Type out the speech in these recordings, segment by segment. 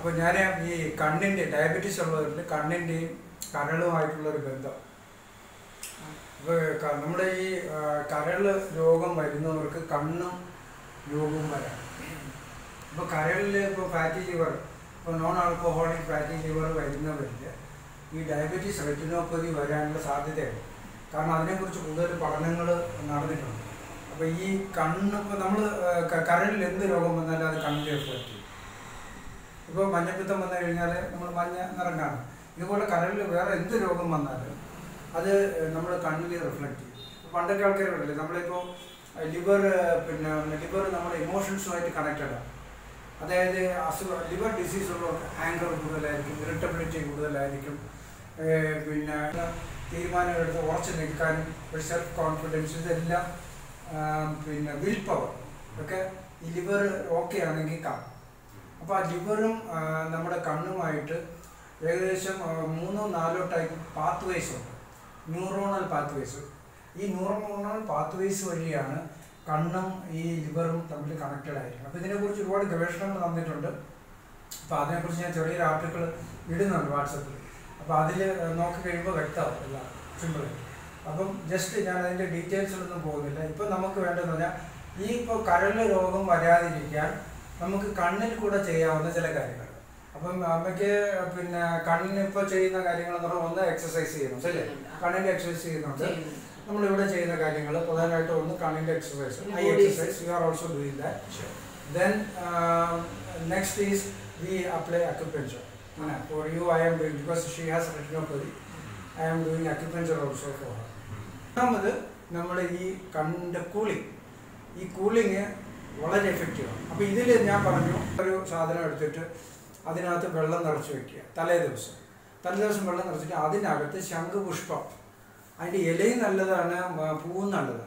അപ്പോൾ ഞാൻ ഈ കണ്ണിൻ്റെ ഡയബറ്റീസ് ഉള്ളവരിൽ കണ്ണിൻ്റെയും കരളുമായിട്ടുള്ള ഒരു ബന്ധം അപ്പോൾ ക- നമ്മുടെ ഈ ആ, കരൾ രോഗം വരുന്നവർക്ക് കണ്ണും രോഗവും വരാം ഇപ്പോൾ കരളിൽ ഇപ്പോൾ ഫാറ്റി ലിവർ ഇപ്പോൾ നോൺ ആൽക്കഹോളിക് ഫാറ്റി ലിവർ വരുന്നവരിൽ ഈ ഡയബറ്റീസ് റെറ്റിനോപ്പതി വരാനുള്ള സാധ്യതയുണ്ട് കാരണം അതിനെക്കുറിച്ച് കൂടുതൽ പഠനങ്ങൾ നടന്നിട്ടുണ്ട് അപ്പോൾ ഈ കണ്ണ് ഇപ്പോൾ നമ്മൾ കരളിൽ എന്ത് രോഗം വന്നാലും അത് കണ്ണിൽ റിഫ്ലക്റ്റ് ചെയ്യും ഇപ്പോൾ മഞ്ഞപ്പിത്തം വന്നു കഴിഞ്ഞാൽ നമ്മൾ മഞ്ഞ നിറം കാണും ഇതുപോലെ കരളിൽ വേറെ എന്ത് രോഗം വന്നാലും അത് നമ്മൾ കണ്ണിൽ റിഫ്ലക്റ്റ് ചെയ്യും ഇപ്പൊ പണ്ടൊക്കെ ആൾക്കാരുണ്ടല്ലേ നമ്മളിപ്പോൾ ലിവർ പിന്നെ ലിവർ നമ്മുടെ ഇമോഷൻസുമായിട്ട് കണക്റ്റഡ് ആണ് അതായത് അസുഖ ലിവർ ഡിസീസ് ഉള്ളവർക്ക് ആങ്കർ കൂടുതലായിരിക്കും ഇറിറ്റബിലിറ്റി കൂടുതലായിരിക്കും ഏഹ് പിന്നെ തീരുമാനങ്ങൾ എടുത്ത് ഉറച്ചു നിൽക്കാനും ഒരു സെൽഫ് കോൺഫിഡൻസ് ഇതെല്ലാം ആം, പിന്നെ വിൽ പവർ ഒക്കെ ഈ ലിവർ ഓക്കെ ആണെങ്കിൽ കാണും അപ്പോൾ ആ ലിവറും ആ, നമ്മുടെ കണ്ണുമായിട്ട് ഏകദേശം ആ, മൂന്നോ നാലോ ടൈപ്പ് പാത്ത് വേസ് ഉണ്ട് ന്യൂറോണൽ പാത്ത് വേസ് ഈ ന്യൂറോണൽ പാത്ത് വേസ് വഴിയാണ് കണ്ണും ഈ ലിവറും തമ്മിൽ കണക്റ്റഡ് ആയിരിക്കും അപ്പോൾ ഇതിനെക്കുറിച്ച് ഒരുപാട് ഗവേഷണങ്ങൾ നടന്നിട്ടുണ്ട് അപ്പോൾ അതിനെക്കുറിച്ച് ഞാൻ ചെറിയൊരു ആർട്ടിക്കിൾ ഇടുന്നുണ്ട് വാട്സപ്പിൽ അപ്പോൾ അതിൽ നോക്കി കഴിയുമ്പോൾ വ്യക്തമാവും എല്ലാം സിമ്പിൾ അപ്പം ജസ്റ്റ് ഞാൻ അതിൻ്റെ ഡീറ്റെയിൽസിലൊന്നും പോകുന്നില്ല ഇപ്പം നമുക്ക് വേണ്ടതെന്ന് പറഞ്ഞാൽ ഈ ഇപ്പോൾ കരളിൽ രോഗം വരാതിരിക്കാൻ നമുക്ക് കണ്ണിൽ കൂടെ ചെയ്യാവുന്ന ചില കാര്യങ്ങൾ അപ്പം അമ്മയ്ക്ക് പിന്നെ കണ്ണിന് ഇപ്പോൾ ചെയ്യുന്ന കാര്യങ്ങൾ എന്ന് പറഞ്ഞാൽ ഒന്ന് എക്സസൈസ് ചെയ്യുന്നുണ്ട് അല്ലേ കണ്ണിൻ്റെ എക്സസൈസ് ചെയ്യുന്നുണ്ട് നമ്മളിവിടെ ചെയ്യുന്ന കാര്യങ്ങൾ പ്രധാനമായിട്ടും ഒന്ന് കണ്ണിൻ്റെ exercise eye exercise you are also doing that then next is we apply acupuncture for you I am doing because she has retinopathy I am doing acupuncture also for her രണ്ടാമത് നമ്മുടെ ഈ കണ്ണിൻ്റെ കൂളിംഗ് ഈ cooling വളരെ എഫക്റ്റീവാണ് അപ്പോൾ ഇതിൽ ഞാൻ പറഞ്ഞു ഒരു സാധനം എടുത്തിട്ട് അതിനകത്ത് വെള്ളം നിറച്ച് വെക്കുക തലേ ദിവസം തലേ ദിവസം വെള്ളം നിറച്ചിട്ട് അതിനകത്ത് ശംഖുപുഷ്പം അതിൻ്റെ ഇലയും നല്ലതാണ് മ- പൂവും നല്ലതാണ്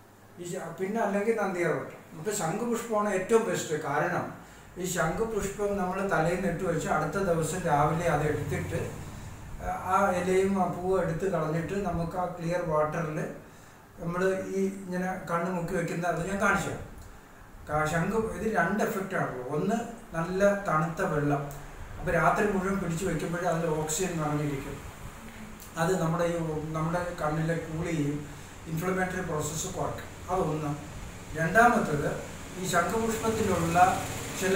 ഈ ശ- പിന്നെ അല്ലെങ്കിൽ നന്ദിയാവട്ടം അപ്പോൾ ശംഖുപുഷ്പമാണ് ഏറ്റവും ബെസ്റ്റ് കാരണം ഈ ശംഖുപുഷ്പം നമ്മൾ തലയിൽ നിന്ന് ഇട്ട് വെച്ച് അടുത്ത ദിവസം രാവിലെ അത് എടുത്തിട്ട് ആ, ആ ഇലയും ആ പൂവും എടുത്ത് കളഞ്ഞിട്ട് നമുക്ക് ആ ക്ലിയർ വാട്ടറിൽ നമ്മൾ ഈ ഇങ്ങനെ കണ്ണ് മുക്കി വെക്കുന്ന അത് ഞാൻ കാണിച്ചു തരാം. കാ- ശംഖു ഇത് രണ്ട് എഫക്റ്റ് ആണല്ലോ ഒന്ന് നല്ല തണുത്ത വെള്ളം അപ്പോൾ രാത്രി മുഴുവൻ പിടിച്ചു വെക്കുമ്പോഴേ അതിൽ ഓക്സിജൻ നിറഞ്ഞിരിക്കും അത് നമ്മുടെ ഈ നമ്മുടെ കണ്ണിലെ കൂൾ ചെയ്യും ഇൻഫ്ലമേറ്ററി പ്രോസസ്സ് കുറയ്ക്കും അതൊന്ന് രണ്ടാമത്തത് ഈ ശംഖുപുഷ്പത്തിലുള്ള ചില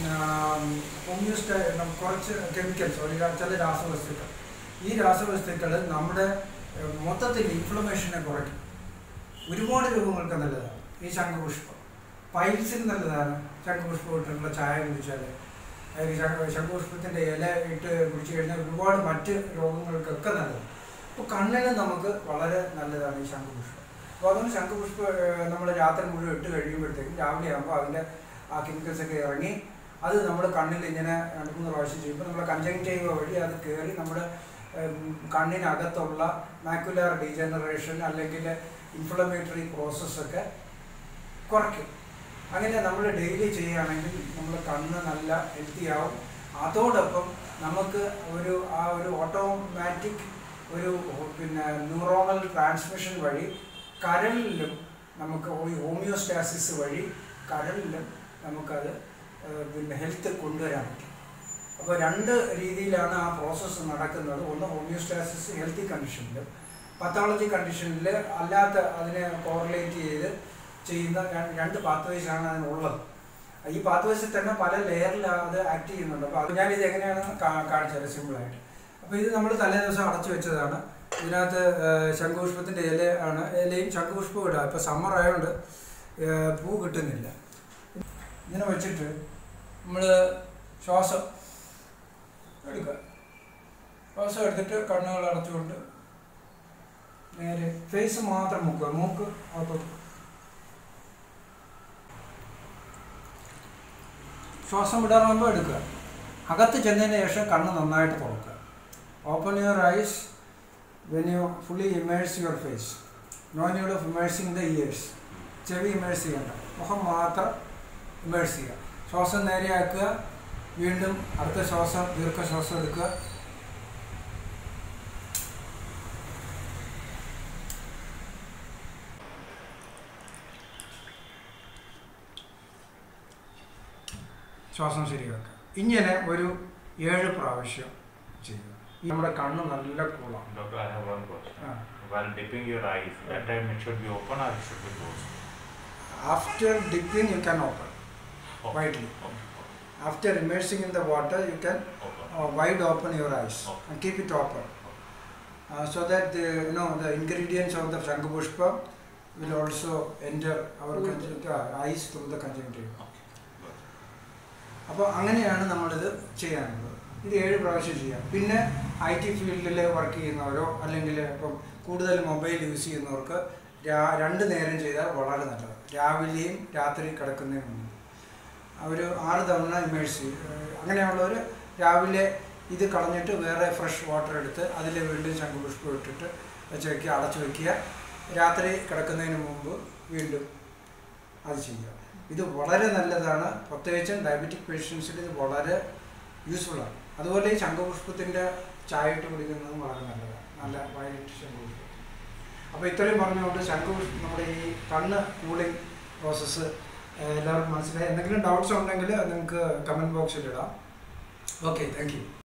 ഹോമിയോസ്റ്റ കുറച്ച് കെമിക്കൽസ് ചില രാസവസ്തുക്കൾ ഈ രാസവസ്തുക്കൾ നമ്മുടെ ഏഹ്, മൊത്തത്തിൽ ഇൻഫ്ലമേഷനെ കുറയ്ക്കും ഒരുപാട് രോഗങ്ങൾക്ക് നല്ലതാണ് ഈ ശംഖുപുഷ്പം പൈൽസിന് നല്ലതാണ് ശംഖുപുഷ്പം ഇട്ടിട്ടുള്ള ചായ കുടിച്ചാൽ അല്ലെങ്കിൽ ശംഖു ശംഖുപുഷ്പത്തിൻ്റെ ഇല ഇട്ട് കുടിച്ചു കഴിഞ്ഞാൽ ഒരുപാട് മറ്റ് രോഗങ്ങൾക്കൊക്കെ നല്ലതാണ് അപ്പോൾ കണ്ണിന് നമുക്ക് വളരെ നല്ലതാണ് ഈ ശംഖുപുഷ്പം അപ്പോൾ അതുകൊണ്ട് ശംഖുപുഷ്പം നമ്മൾ രാത്രി മുഴുവൻ ഇട്ട് കഴിയുമ്പോഴത്തേക്കും രാവിലെ ആകുമ്പോൾ അതിൻ്റെ ആ കെമിക്കൽസ് ഒക്കെ ഇറങ്ങി അത് നമ്മുടെ കണ്ണിൽ ഇങ്ങനെ രണ്ട് മൂന്ന് പ്രാവശ്യം ചെയ്യുമ്പോൾ നമ്മുടെ കഞ്ചങ്റ്റൈവ വഴി അത് കയറി നമ്മുടെ ഉം, കണ്ണിനകത്തുള്ള മാക്കുലാർ ഡീജനറേഷൻ അല്ലെങ്കിൽ ഇൻഫ്ലമേറ്ററി പ്രോസസ്സൊക്കെ കുറയ്ക്കും അങ്ങനെ നമ്മൾ ഡെയിലി ചെയ്യുകയാണെങ്കിൽ നമ്മൾ കണ്ണ് നല്ല ഹെൽത്തി ആവും അതോടൊപ്പം നമുക്ക് ഒരു ആ ഒരു ഓട്ടോമാറ്റിക് ഒരു പിന്നെ ന്യൂറോണൽ ട്രാൻസ്മിഷൻ വഴി കരളിലും നമുക്ക് ഈ ഹോമിയോസ്റ്റാസിസ് വഴി കരളിലും നമുക്കത് ഏഹ്, പിന്നെ ഹെൽത്ത് കൊണ്ടുവരാൻ പറ്റും അപ്പോൾ രണ്ട് രീതിയിലാണ് ആ പ്രോസസ്സ് നടക്കുന്നത് ഒന്ന് ഹോമിയോസ്റ്റാസിസ് ഹെൽത്തി കണ്ടീഷനിലും പത്തോളജി കണ്ടീഷനിൽ അല്ലാത്ത അതിനെ കോറിലേറ്റ് ചെയ്ത് ചെയ്യുന്ന ര- രണ്ട് പാത്വേസ് ആണ് അതിനുള്ളത് ഈ പാത്വേസിൽ തന്നെ പല ലെയറിൽ അത് ആക്ട് ചെയ്യുന്നുണ്ട് അപ്പോൾ അത് ഞാനിത് എങ്ങനെയാണ് കാ- കാണിച്ചത് സിമ്പിളായിട്ട് അപ്പോൾ ഇത് നമ്മൾ തലേ ദിവസം അടച്ചു വെച്ചതാണ് ഇതിനകത്ത് ഏഹ്, ശംഖുപുഷ്പത്തിൻ്റെ ഇല ആണ് ഇലയും ശംഖുപുഷ്പവും ഇടുക ഇപ്പോൾ സമ്മർ ആയതുകൊണ്ട് ഏഹ്, പൂ കിട്ടുന്നില്ല ഇങ്ങനെ വെച്ചിട്ട് നമ്മൾ ശ്വാസം എടുക്കുക ശ്വാസം എടുത്തിട്ട് കണ്ണുകൾ അടച്ചുകൊണ്ട് നേരെ ഫേസ് മാത്രം മുക്കുക മൂക്ക് അകത്തോട്ട് ശ്വാസം വിടാറാകുമ്പോൾ എടുക്കുക അകത്ത് ചെന്നതിന് ശേഷം കണ്ണ് നന്നായിട്ട് തുറക്കുക open your eyes when you fully immerse your face no need of immersing the ears ചെവി ഇമേഴ്സ് ചെയ്യണ്ട മുഖം മാത്രം ഇമേഴ്സ് ചെയ്യുക ശ്വാസം നേരെയാക്കുക വീണ്ടും അടുത്ത ശ്വാസം ദീർഘശ്വാസം എടുക്കുക ശ്വാസം ശരിയാക്കുക ഇങ്ങനെ ഒരു ഏഴ് പ്രാവശ്യം ചെയ്യുക ഈ നമ്മുടെ കണ്ണ് നല്ല കൂളാണ് Doctor, I have one question. ആ. While dipping your eyes, that time it should be open or it should be closed? After dipping you can open Okay. Widely. Okay. After immersing in the water you can Okay. wide open your eyes Okay. and keep it open uh, so that the, you know the ingredients of the Shankapushpa will also enter our Mm. conjunct- uh, eyes through the conjunctiva. Okay. Good. അപ്പോൾ അങ്ങനെയാണ് നമ്മളിത് ചെയ്യാനുള്ളത് ഇത് ഏഴ് പ്രാവശ്യം ചെയ്യാം പിന്നെ I T ഫീൽഡിൽ വർക്ക് ചെയ്യുന്നവരോ അല്ലെങ്കിൽ ഇപ്പം കൂടുതൽ മൊബൈൽ യൂസ് ചെയ്യുന്നവർക്ക് രാ രണ്ട് നേരം ചെയ്താൽ വളരെ നല്ലത് രാവിലെയും രാത്രി കിടക്കുന്നതിന് മുമ്പ് അവർ ആറ് തവണ ഇമേഴ്സ് ചെയ്യും ഏഹ് അങ്ങനെയുള്ളവർ രാവിലെ ഇത് കളഞ്ഞിട്ട് വേറെ ഫ്രഷ് വാട്ടർ എടുത്ത് അതിൽ വീണ്ടും ശംഖുപുഷ്പം ഇട്ടിട്ട് വെച്ച് വയ്ക്കുക അടച്ചു വയ്ക്കുക രാത്രി കിടക്കുന്നതിന് മുമ്പ് വീണ്ടും അത് ചെയ്യുക ഇത് വളരെ നല്ലതാണ് പ്രത്യേകിച്ചും ഡയബറ്റിക് പേഷ്യൻസിൽ ഇത് വളരെ യൂസ്ഫുള്ളാണ് അതുപോലെ ഈ ശംഖുപുഷ്പത്തിൻ്റെ ചായ ഇട്ട് കുടിക്കുന്നതും വളരെ നല്ലതാണ് നല്ല വയലറ്റ് ശംഖുപുഷ്പം അപ്പോൾ ഇത്രയും പറഞ്ഞുകൊണ്ട് ശംഖുപുഷ്പം നമ്മുടെ ഈ കണ്ണ് കൂളിംഗ് പ്രോസസ്സ് എല്ലാവർക്കും മനസ്സിലായി എന്തെങ്കിലും ഡൗട്ട്സ് ഉണ്ടെങ്കിൽ നിങ്ങൾക്ക് കമൻറ്റ് ബോക്സിൽ ഇടാം ഓക്കെ താങ്ക് യു